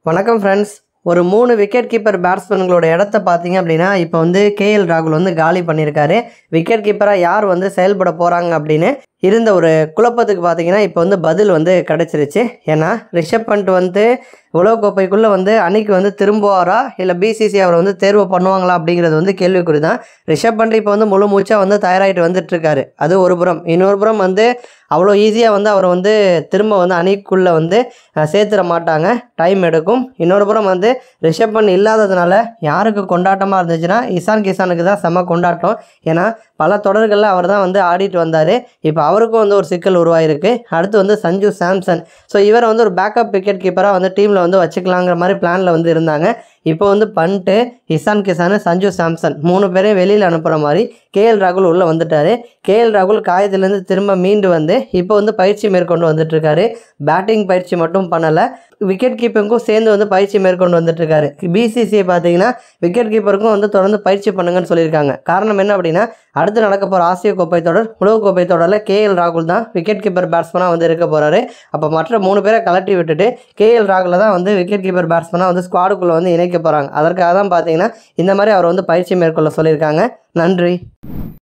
வணக்கம் ஃப்ரெண்ட்ஸ் ஒரு மூணு விக்கெட் கீப்பர் பேட்ஸ்மேன்களோட இடத்த பார்த்தீங்க அப்படின்னா இப்போ வந்து கேஎல் ராகுல் வந்து காலி பண்ணியிருக்காரு விக்கெட் கீப்பராக யார் வந்து செயல்பட போகிறாங்க அப்படின்னு இருந்த ஒரு குழப்பத்துக்கு பார்த்தீங்கன்னா இப்போ வந்து பதில் வந்து கிடச்சிருச்சு ஏன்னா ரிஷப் பண்ட் வந்து உலகக்கோப்பைக்குள்ளே வந்து அன்னைக்கு வந்து திரும்புவாரா இல்லை பிசிசி அவரை வந்து தேர்வு பண்ணுவாங்களா அப்படிங்கிறது வந்து கேள்விக்குறி தான் ரிஷப் பண்ட் இப்போ வந்து முழு மூச்சாக வந்து தயாராகிட்டு வந்துட்டு இருக்காரு அது ஒரு புறம் இன்னொரு புறம் வந்து அவ்வளோ ஈஸியாக வந்து அவரை வந்து திரும்ப வந்து அணிக்குள்ளே வந்து அஹ், சேர்த்துட மாட்டாங்க டைம் எடுக்கும் இன்னொரு புறம் வந்து ரிஷப் பண்ட் இல்லாததுனால யாருக்கு கொண்டாட்டமாக இருந்துச்சுன்னா இசான் கிசானுக்கு தான் செம்ம கொண்டாட்டம் ஏன்னா பல தொடர்களில் அவர் தான் வந்து ஆடிட்டு வந்தார் இப்போ அவருக்கும் வந்து ஒரு சிக்கல் உருவாயிருக்கு அடுத்து வந்து சஞ்சு சாம்சன் ஸோ இவரை வந்து ஒரு பேக்கப் விக்கெட் கீப்பராக வந்து டீமில் வந்து வச்சுக்கலாங்கிற மாதிரி பிளானில் வந்து இருந்தாங்க இப்போ வந்து பண்ட்டு இசான் கிசானு சஞ்சு சாம்சன் மூணு பேரையும் வெளியில் அனுப்புகிற மாதிரி கேஎல் ராகுல் உள்ளே வந்துட்டார் கேஎல் ராகுல் காயத்துலேருந்து திரும்ப மீண்டு வந்து இப்போ வந்து பயிற்சி மேற்கொண்டு வந்துட்டு இருக்காரு பேட்டிங் பயிற்சி மட்டும் பண்ணலை விக்கெட் கீப்பருக்கும் சேர்ந்து வந்து பயிற்சி மேற்கொண்டு வந்துட்டு இருக்காரு பிசிசிஐ பார்த்தீங்கன்னா விக்கெட் கீப்பருக்கும் வந்து தொடர்ந்து பயிற்சி பண்ணுங்கன்னு சொல்லியிருக்காங்க காரணம் என்ன அப்படின்னா அடுத்து நடக்க போகிற ஆசிய கோப்பை தொடர் உலக கோப்பை தொடரில் கேஎல் ராகுல் தான் விக்கெட் கீப்பர் பேட்ஸ்மனாக வந்து இருக்க போகிறாரு அப்போ மற்ற மூணு பேரை கலட்டி விட்டுட்டு கேஎல் ராகுல தான் வந்து விக்கெட் கீப்பர் பேட்ஸ்மனாக வந்து ஸ்குவாடுக்குள்ளே வந்து இணைக்க போகிறாங்க அதற்காக தான் பார்த்தீங்கன்னா இந்த மாதிரி அவர் வந்து பயிற்சி மேற்கொள்ள சொல்லியிருக்காங்க நன்றி